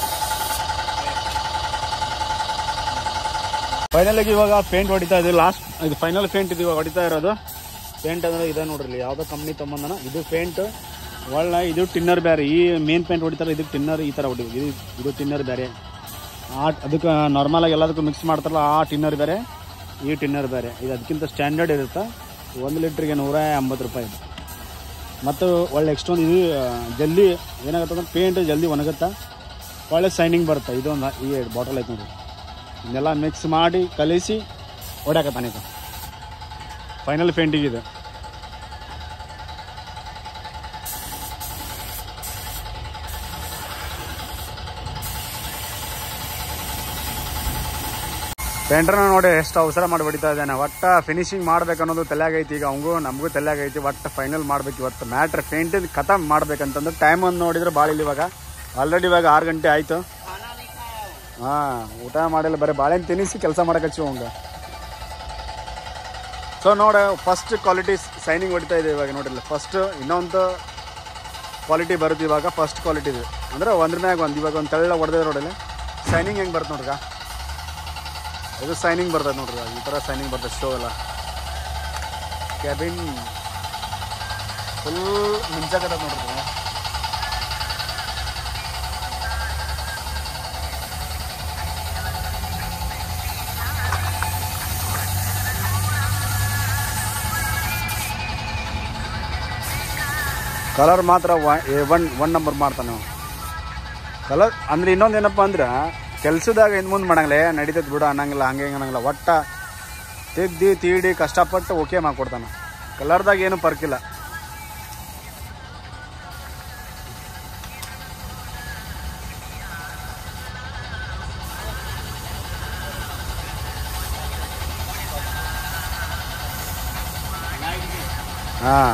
ಫೈನಲಾಗಿ ಇವಾಗ ಪೇಂಟ್ ಹೊಡಿತಾ ಇದ್ದೀವಿ ಲಾಸ್ಟ್ ಇದು ಫೈನಲ್ ಪೇಂಟ್ ಇದು ಹೊಡಿತಾ ಇರೋದು ಪೇಂಟ್ ಅಂದರೆ ಇದೆ ನೋಡ್ರಿ ಇಲ್ಲಿ ಯಾವುದೋ ಕಂಪ್ನಿ ತೊಗೊಂಬಂದನ ಇದು ಪೇಂಟ್ ಒಳ್ಳೆ ಇದು ಟಿನ್ನರ್ ಬೇರೆ ಈ ಮೇನ್ ಪೇಂಟ್ ಹೊಡಿತಾರೆ ಇದಕ್ಕೆ ಟಿನ್ನರ್ ಈ ಥರ ಹೊಡಿ ಇದು ಇದು ಟಿನ್ನರ್ ಬೇರೆ ಆ ಅದಕ್ಕೆ ನಾರ್ಮಲಾಗಿ ಎಲ್ಲದಕ್ಕೂ ಮಿಕ್ಸ್ ಮಾಡ್ತಾರಲ್ಲ ಆ ಟಿನ್ನರ್ ಬೇರೆ ಈ ಟಿನ್ನರ್ ಬೇರೆ ಇದು ಅದಕ್ಕಿಂತ ಸ್ಟ್ಯಾಂಡರ್ಡ್ ಇರುತ್ತೆ ಒಂದು ಲೀಟ್ರಿಗೆ ನೂರ ಎಂಬತ್ತು ರೂಪಾಯಿ ಇದು ಮತ್ತು ಒಳ್ಳೆ ಎಕ್ಸ್ಟೊಂದು ಇದು ಆ, ಜಲ್ದಿ ಏನಾಗುತ್ತೆ ಅಂದ್ರೆ ಪೇಂಟ್ ಜಲ್ದಿ ಒಣಗುತ್ತೆ ಒಳ್ಳೆ ಶೈನಿಂಗ್ ಬರುತ್ತೆ ಇದೊಂದು ಈ ಬಾಟಲ್ ಐತೆ ನೋಡಿ ಇದನ್ನೆಲ್ಲ ಮಿಕ್ಸ್ ಮಾಡಿ ಕಲಿಸಿ ಹೊಡ್ಯಾಕತ್ತಾನೆ ಇದು ಫೈನಲ್ ಪೇಂಟಿಂಗ್ ಇದು ಪೇಂಟ್ರನ್ನ ನೋಡಿ ಎಷ್ಟು ಅವಸರ ಮಾಡಿ ಹೊಡಿತಾ ಇದ್ದಾನೆ ಒಟ್ಟ ಫಿನಿಶಿಂಗ್ ಮಾಡ್ಬೇಕು ಅನ್ನೋದು ತಲೆಯಾಗೈತಿ ಈಗ ಅವಂಗೂ ನಮಗೂ ತಲೆಯಾಗೈತಿ ಒಟ್ಟು ಫೈನಲ್ ಮಾಡ್ಬೇಕು ಇವತ್ತು ಮ್ಯಾಟ್ರ್ ಪೇಂಟಿಂಗ್ ಖತಮ್ ಮಾಡ್ಬೇಕಂತಂದ್ರೆ ಟೈಮ್ ಒಂದು ನೋಡಿದ್ರೆ ಭಾಳ ಇಲ್ಲಿ ಇವಾಗ ಆಲ್ರೆಡಿ ಇವಾಗ ಆರು ಗಂಟೆ ಆಯಿತು खाना नहीं खाया हो ಹಾಂ ಊಟ ಮಾಡಿಲ್ಲ ಬರೀ ಬಾಳೆಹಣ್ಣು ತಿನ್ನಿಸಿ ಕೆಲಸ ಮಾಡಕಚ್ಚು ಅವಂಗ ಸೊ ನೋಡ ಫಸ್ಟ್ ಕ್ವಾಲಿಟಿ ಸೈನಿಂಗ್ ಹೊಡಿತಾ ಇದೆ ಇವಾಗ ನೋಡಿಲ್ಲ ಫಸ್ಟ್ ಇನ್ನೊಂದು ಕ್ವಾಲಿಟಿ ಬರುತ್ತೆ ಇವಾಗ ಫಸ್ಟ್ ಕ್ವಾಲಿಟಿ ಇದು ಅಂದ್ರೆ ಒಂದ್ರ ಮ್ಯಾಗ ಒಂದು ಇವಾಗ ಒಂದು ತೆಳ್ಳ ಹೊಡೆದ ನೋಡಿಲ್ಲ ಸೈನಿಂಗ್ ಹೆಂಗೆ ಬರುತ್ತೆ ನೋಡ್ರಿ ಇದು ಸೈನಿಂಗ್ ಬರ್ತದೆ ನೋಡ್ರಿ ಈ ಥರ ಸೈನಿಂಗ್ ಬರ್ತದೆ ಶೋ ಎಲ್ಲ ಕ್ಯಾಬಿನ್ ಫುಲ್ ಮಿಂಚಾಕತ್ತದ ನೋಡ್ರಿ ಇದು. ಕಲರ್ ಮಾತ್ರ ಒನ್ ಒನ್ ನಂಬರ್ ಮಾಡ್ತಾನೆ ಅವ ಕಲರ್ ಅಂದ್ರೆ ಇನ್ನೊಂದು ಏನಪ್ಪ ಅಂದ್ರೆ ಕೆಲ್ಸದಾಗ ಇನ್ನು ಮುಂದೆ ಮಾಡಂಗಿಲ್ಲ ನಡೀತೈತೆ ಬಿಡು ಅನ್ನಂಗಿಲ್ಲ ಹಂಗೆ ಹಿಂಗೆ ಅನ್ನಂಗಿಲ್ಲ ಒಟ್ಟ ತೆಗ್ದು ತೀಡಿ ಕಷ್ಟಪಟ್ಟು ಓಕೆ ಮಾಡ್ಕೊಡ್ತಾನೆ ಕಲರ್ದಾಗ ಏನು ಪರ್ಕಿಲ್ಲ ಹಾಂ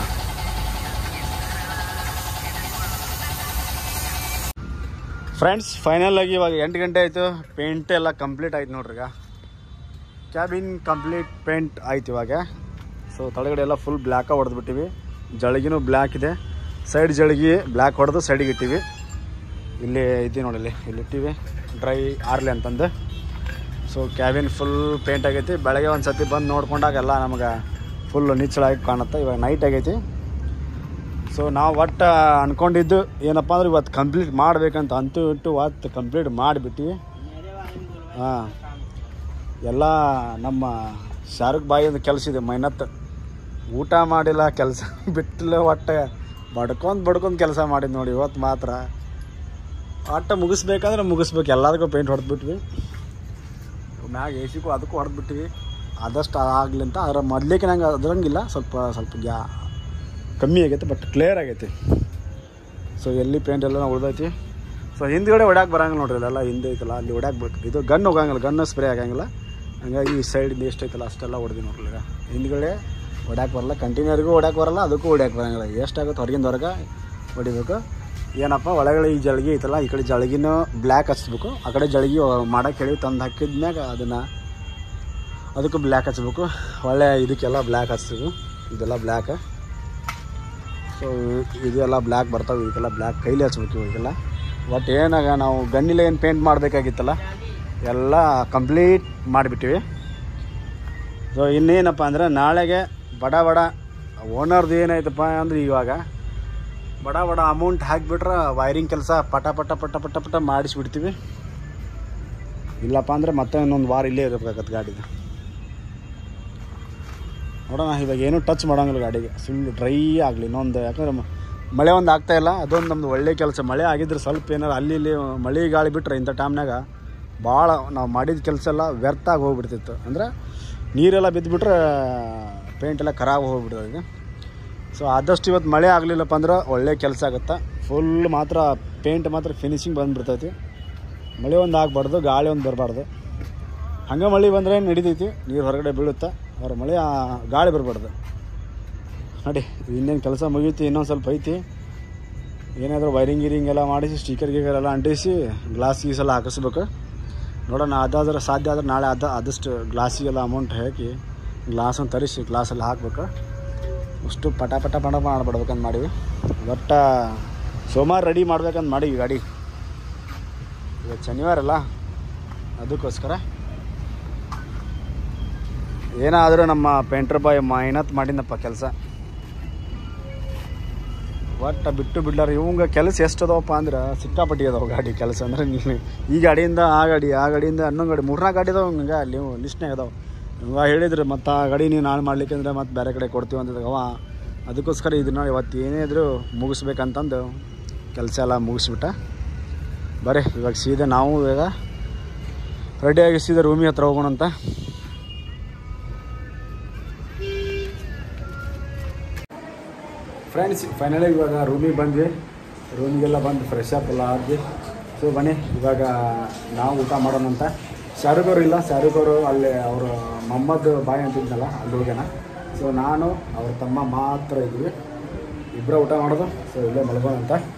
ಫ್ರೆಂಡ್ಸ್ ಫೈನಲ್ ಆಗಿ ಇವಾಗ ಎಂಟು ಗಂಟೆ ಆಯಿತು ಪೇಂಟ್ ಎಲ್ಲ ಕಂಪ್ಲೀಟ್ ಆಯ್ತು ನೋಡ್ರಿ ಈಗ ಕ್ಯಾಬಿನ್ ಕಂಪ್ಲೀಟ್ ಪೇಂಟ್ ಆಯ್ತು ಇವಾಗ ಸೊ ತಳಗಡೆ ಎಲ್ಲ ಫುಲ್ ಬ್ಲ್ಯಾಕ ಹೊಡೆದ್ಬಿಟ್ಟಿವಿ ಜಳಗಿನೂ ಬ್ಲ್ಯಾಕ್ ಇದೆ ಸೈಡ್ ಜಳಗಿ ಬ್ಲ್ಯಾಕ್ ಹೊಡೆದು ಸೈಡಿಗೆ ಇಟ್ಟಿವಿ ಇಲ್ಲಿ ಐತಿ ನೋಡಿ ಇಲ್ಲಿ ಇಲ್ಲಿ ಇಟ್ಟಿವಿ ಡ್ರೈ ಆರ್ಲಿ ಅಂತಂದು ಸೊ ಕ್ಯಾಬಿನ್ ಫುಲ್ ಪೇಂಟ್ ಆಗೈತಿ ಬೆಳಗ್ಗೆ ಒಂದು ಸತಿ ಬಂದು ನೋಡ್ಕೊಂಡಾಗ ಎಲ್ಲ ನಮಗೆ ಫುಲ್ ನಿಚ್ಚಳಾಗಿ ಕಾಣುತ್ತೆ ಇವಾಗ ನೈಟ್ ಆಗೈತಿ ಸೊ ನಾವು ಒಟ್ಟು ಅನ್ಕೊಂಡಿದ್ದು ಏನಪ್ಪ ಅಂದ್ರೆ ಇವತ್ತು ಕಂಪ್ಲೀಟ್ ಮಾಡ್ಬೇಕಂತ ಅಂತೂ ಇಟ್ಟು ಅವತ್ತು ಕಂಪ್ಲೀಟ್ ಮಾಡಿಬಿಟ್ಟು ಹಾಂ ಎಲ್ಲ ನಮ್ಮ ಶಾರುಖ್ ಬಾಯಿಂದ ಕೆಲಸ ಇದೆ ಮೈನತ್ ಊಟ ಮಾಡಿಲ್ಲ ಕೆಲಸ ಬಿಟ್ಟಿಲ್ಲ ಒಟ್ಟು ಬಡ್ಕೊಂಡ್ ಬಡ್ಕೊಂಡ್ ಕೆಲಸ ಮಾಡಿದ್ ನೋಡಿ ಇವತ್ತು ಮಾತ್ರ ಒಟ್ಟು ಮುಗಿಸ್ಬೇಕಂದ್ರೆ ಮುಗಿಸ್ಬೇಕು ಎಲ್ಲದಕ್ಕೂ ಪೇಂಟ್ ಹೊಡೆದ್ಬಿಟ್ವಿ ಮ್ಯಾಗ ಎ ಸಿಗೂ ಅದಕ್ಕೂ ಹೊಡೆದ್ಬಿಟ್ವಿ ಆದಷ್ಟು ಆಗಲಿ ಅಂತ ಅದರ ಮೊದ್ಲಿಕ್ಕೆ ನಂಗೆ ಅದ್ರಂಗಿಲ್ಲ ಸ್ವಲ್ಪ ಸ್ವಲ್ಪ ಗ್ಯಾ ಕಮ್ಮಿ ಆಗೈತೆ ಬಟ್ ಕ್ಲಿಯರ್ ಆಗೈತಿ ಸೊ ಎಲ್ಲಿ ಪೇಂಟ್ ಎಲ್ಲ ಉಳ್ದೈತಿ ಸೊ ಹಿಂದ್ಗಡೆ ಹೊಡ್ಯಾಕೆ ಬರಂಗಿಲ್ಲ ನೋಡ್ರಿ ಇಲ್ಲೆಲ್ಲ ಹಿಂದೆ ಐತಲ್ಲ ಅಲ್ಲಿ ಹೊಡ್ಯಾಕ್ ಬೇಕು ಇದು ಗನ್ ಹೋಗಂಗಿಲ್ಲ ಗನ್ ಸ್ಪ್ರೇ ಆಗಂಗಿಲ್ಲ ಹಂಗಾಗಿ ಈ ಸೈಡ್ ಎಷ್ಟು ಐತಲ್ಲ ಅಷ್ಟೆಲ್ಲ ಹೊಡೆದಿ ನೋಡ್ರಿ ಈಗ ಹಿಂದ್ಗಡೆ ಹೊಡ್ಯಾಕೆ ಬರಲ್ಲ ಕಂಟೈನರ್ಗೂ ಹೊಡ್ಯಾಕೆ ಬರಲ್ಲ ಅದಕ್ಕೂ ಹೊಡ್ಯಾಕೆ ಬರಂಗಿಲ್ಲ ಎಷ್ಟಾಗುತ್ತೆ ಹೊರಗಿಂದ ಹೊರಗೆ ಹೊಡಿಬೇಕು ಏನಪ್ಪ ಒಳಗಡೆ ಈ ಜಳಗಿ ಐತಲ್ಲ ಈ ಕಡೆ ಜಳಗಿನೂ ಬ್ಲ್ಯಾಕ್ ಹಚ್ಬೇಕು ಆ ಕಡೆ ಜಳಗಿ ಮಾಡಕ್ಕೆ ಹೇಳಿ ತಂದು ಹಾಕಿದ್ಮ್ಯಾಗ ಅದನ್ನು ಅದಕ್ಕೂ ಬ್ಲ್ಯಾಕ್ ಹಚ್ಬೇಕು ಒಳ್ಳೆ ಇದಕ್ಕೆಲ್ಲ ಬ್ಲ್ಯಾಕ್ ಹಚ್ಬೇಕು ಇದೆಲ್ಲ ಬ್ಲ್ಯಾಕ್ ಸೊ ಇದೆಲ್ಲ ಬ್ಲ್ಯಾಕ್ ಬರ್ತಾವೆ ಇದಕ್ಕೆಲ್ಲ ಬ್ಲ್ಯಾಕ್ ಕೈಲಿ ಹಚ್ಬೇಕು ಇವಾಗೆಲ್ಲ ಬಟ್ ಏನಾಗ ನಾವು ಗನ್ನಿಲೆ ಏನು ಪೇಂಟ್ ಮಾಡಬೇಕಾಗಿತ್ತಲ್ಲ ಎಲ್ಲ ಕಂಪ್ಲೀಟ್ ಮಾಡಿಬಿಟ್ಟಿವಿ ಸೊ ಇನ್ನೇನಪ್ಪ ಅಂದ್ರೆ ನಾಳೆಗೆ ಬಡ ಬಡ ಓನರ್ದು ಏನಾಯ್ತಪ್ಪ ಅಂದ್ರೆ ಇವಾಗ ಬಡ ಬಡ ಅಮೌಂಟ್ ಹಾಕಿಬಿಟ್ರೆ ವೈರಿಂಗ್ ಕೆಲಸ ಪಟ ಪಟ ಪಟ ಪಟ ಪಟ ಮಾಡಿಸ್ಬಿಡ್ತೀವಿ ಇಲ್ಲಪ್ಪ ಅಂದ್ರೆ ಮತ್ತೆ ಇನ್ನೊಂದು ವಾರ ಇಲ್ಲೇ ಇರಬೇಕಾಗತ್ತೆ ಗಾಡಿದು ನೋಡೋಣ ಇವಾಗ ಏನೂ ಟಚ್ ಮಾಡೋಂಗಿಲ್ಲ ಗಾಡಿಗೆ ಫುಲ್ ಡ್ರೈ ಆಗಲಿ ಇನ್ನೊಂದು ಯಾಕಂದ್ರೆ ಮ- ಮಳೆ ಒಂದು ಆಗ್ತಾ ಇಲ್ಲ ಅದೊಂದು ನಮ್ದು ಒಳ್ಳೆ ಕೆಲಸ ಮಳೆ ಆಗಿದ್ರೆ ಸ್ವಲ್ಪ ಏನಾರು ಅಲ್ಲಿ ಇಲ್ಲಿ ಮಳೆ ಗಾಳಿ ಬಿಟ್ಟರೆ ಇಂಥ ಟೈಮ್ನಾಗ ಭಾಳ ನಾವು ಮಾಡಿದ ಕೆಲಸ ಎಲ್ಲ ವ್ಯರ್ಥ ಆಗಿ ಹೋಗ್ಬಿಡ್ತಿತ್ತು ಅಂದ್ರೆ ನೀರೆಲ್ಲ ಬಿದ್ದುಬಿಟ್ರೆ ಪೇಂಟ್ ಎಲ್ಲ ಖರಾಬ್ ಹೋಗ್ಬಿಡ್ತದೆ ಸೊ ಆದಷ್ಟು ಇವತ್ತು ಮಳೆ ಆಗಲಿಲ್ಲಪ್ಪ ಅಂದ್ರೆ ಒಳ್ಳೆ ಕೆಲಸ ಆಗುತ್ತೆ ಫುಲ್ ಮಾತ್ರ ಪೇಂಟ್ ಮಾತ್ರ ಫಿನಿಶಿಂಗ್ ಬಂದುಬಿಡ್ತೈತಿ ಮಳೆ ಒಂದು ಆಗಬಾರ್ದು ಗಾಳಿ ಒಂದು ಬರಬಾರ್ದು ಹಂಗೆ ಮಳೆ ಬಂದರೆ ನಡಿತೈತಿ ನೀರು ಹೊರಗಡೆ ಬೀಳುತ್ತೆ ಅವ್ರ ಮಳೆ ಆ, ಗಾಳಿ ಬರಬಾರ್ದು ನೋಡಿ ಇನ್ನೇನು ಕೆಲಸ ಮುಗೀತಿ ಇನ್ನೊಂದು ಸ್ವಲ್ಪ ಐತಿ ಏನಾದರೂ ವೈರಿಂಗ್ ಗಿರಿಂಗ್ ಎಲ್ಲ ಮಾಡಿಸಿ ಸ್ಟಿಕರ್ ಗಿಕರ್ ಎಲ್ಲ ಅಂಟಿಸಿ ಗ್ಲಾಸ್ ಗೀಸ್ ಎಲ್ಲ ಹಾಕಿಸ್ಬೇಕು ನೋಡೋಣ ಅದಾದ್ರೆ ಸಾಧ್ಯ ಆದ್ರೆ ನಾಳೆ ಅದ ಆದಷ್ಟು ಗ್ಲಾಸಿಗೆಲ್ಲ ಅಮೌಂಟ್ ಹಾಕಿ ಗ್ಲಾಸನ್ನು ತರಿಸಿ ಗ್ಲಾಸಲ್ಲಿ ಹಾಕ್ಬೇಕು ಅಷ್ಟು ಪಟ ಪಟ ಪಟ ಮಾಡ್ಬಿಡ್ಬೇಕಂತ ಮಾಡೀವಿ ಒಟ್ಟ ಸೋಮವಾರ ರೆಡಿ ಮಾಡ್ಬೇಕಂತ ಮಾಡೀವಿ ಗಾಡಿ ಇವತ್ತು ಶನಿವಾರ ಅಲ್ಲ ಅದಕ್ಕೋಸ್ಕರ ಏನಾದರೂ ನಮ್ಮ ಪೇಂಟ್ರ್ ಬಾಯ್ ಮೈನತ್ ಮಾಡಿನಪ್ಪ ಕೆಲಸ ಒಟ್ಟು ಬಿಟ್ಟು ಬಿಡ್ಲಾರ ಇವಂಗ ಕೆಲಸ ಎಷ್ಟು ಅದಾವಪ್ಪ ಅಂದ್ರೆ ಸಿಕ್ಕಾಪಟ್ಟಿ ಅದಾವ ಗಾಡಿ ಕೆಲಸ ಅಂದ್ರೆ ನೀನು ಈ ಗಾಡಿಯಿಂದ ಆ ಗಾಡಿ ಆ ಗಾಡಿಯಿಂದ ಹನ್ನೊಂದು ಗಾಡಿ ಮೂರ್ನಾಲ್ಕು ಗಾಡಿ ಅದಾವ ಹಂಗೆ ಅಲ್ಲಿ ಲಿಸ್ಟ್ನಾಗ ಅದಾವ ಇವಾಗ ಹೇಳಿದ್ರು ಮತ್ತು ಆ ಗಾಡಿ ನೀವು ನಾಳೆ ಮಾಡ್ಲಿಕ್ಕೆ ಅಂದ್ರೆ ಮತ್ತೆ ಬೇರೆ ಕಡೆ ಕೊಡ್ತೀವಿ ಅಂತಿದ್ದಾಗ ಅವ ಅದಕ್ಕೋಸ್ಕರ ಇದನ್ನ ಇವತ್ತು ಏನೇ ಇದ್ರೂ ಮುಗಿಸ್ಬೇಕಂತಂದು ಕೆಲಸ ಎಲ್ಲ ಮುಗಿಸ್ಬಿಟ್ಟ ಬರೀ ಇವಾಗ ಸೀದಾ ನಾವು ಇವಾಗ ರೆಡಿಯಾಗಿ ಸೀದಾ ರೂಮಿಗೆ ಹತ್ರ ಹೋಗೋಣ ಅಂತ ಫ್ರೆಂಡ್ಸ್ ಫೈನಲಿ ಇವಾಗ ರೂಮಿಗೆ ಬಂದ್ವಿ ರೂಮಿಗೆಲ್ಲ ಬಂದು ಫ್ರೆಶ್ ಅಪ್ ಎಲ್ಲ ಆದ್ವಿ ಸೊ ಬನ್ನಿ ಇವಾಗ ನಾವು ಊಟ ಮಾಡೋಣ ಅಂತ ಶಾರುಖ್ ಅವರು ಇಲ್ಲ ಶಾರುಖ್ ಅವರು ಅಲ್ಲಿ ಅವರು ಮೊಹಮ್ಮದ್ ಬಾಯ್ ಅಂತಿದ್ನಲ್ಲ ಅಲ್ಲಿ ಹೋಗ್ಯಾನ ಸೊ ನಾನು ಅವ್ರ ತಮ್ಮ ಮಾತ್ರ ಇದ್ವಿ ಇಬ್ಬರ ಊಟ ಮಾಡೋದು ಸೊ ಇಲ್ಲೇ ಮಲ್ಗೋಣ ಅಂತ